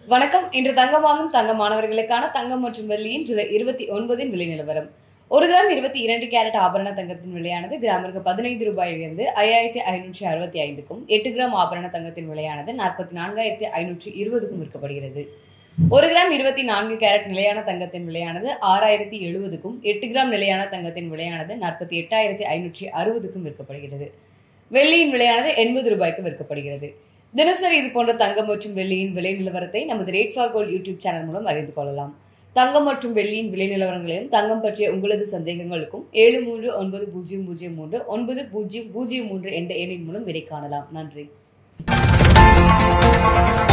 வணக்கம் இன்று தங்கம் வாங்கும் தங்க மாணவர்களுக்கான தங்கம் மற்றும் வெள்ளியின் ஜூலை இருபத்தி ஒன்பதின் விலை நிலவரம் ஒரு கிராம் இருபத்தி இரண்டு கேரட் ஆபரண தங்கத்தின் விலையானது கிராமிற்கு பதினைந்து ரூபாய் உயர்ந்து ஐயாயிரத்தி ஐநூற்றி அறுபத்தி ஐந்துக்கும் எட்டு கிராம் ஆபரண தங்கத்தின் விலையானது நாற்பத்தி நான்காயிரத்தி ஐநூற்றி இருபதுக்கும் விற்கப்படுகிறது ஒரு கிராம் இருபத்தி நான்கு கேரட் நிலையான தங்கத்தின் விலையானது ஆறாயிரத்தி எழுபதுக்கும் எட்டு கிராம் நிலையான தங்கத்தின் விலையானது நாற்பத்தி எட்டாயிரத்தி ஐநூற்றி அறுபதுக்கும் விற்கப்படுகிறது வெள்ளியின் விலையானது எண்பது ரூபாய்க்கு விற்கப்படுகிறது தினசரி இது போன்ற தங்கம் மற்றும் வெள்ளியின் விலை நிலவரத்தை நமது rate for gold YouTube channel மூலம் அறிந்து கொள்ளலாம் தங்கம் மற்றும் வெள்ளியின் விலை நிலவரங்களையும் தங்கம் பற்றிய உங்களது சந்தேகங்களுக்கும் ஏழு மூன்று ஒன்பது பூஜ்ஜியம் பூஜ்ஜியம் மூன்று ஒன்பது பூஜ்ஜியம் பூஜ்ஜியம் மூன்று என்ற எண்ணின் மூலம் விடை காணலாம் நன்றி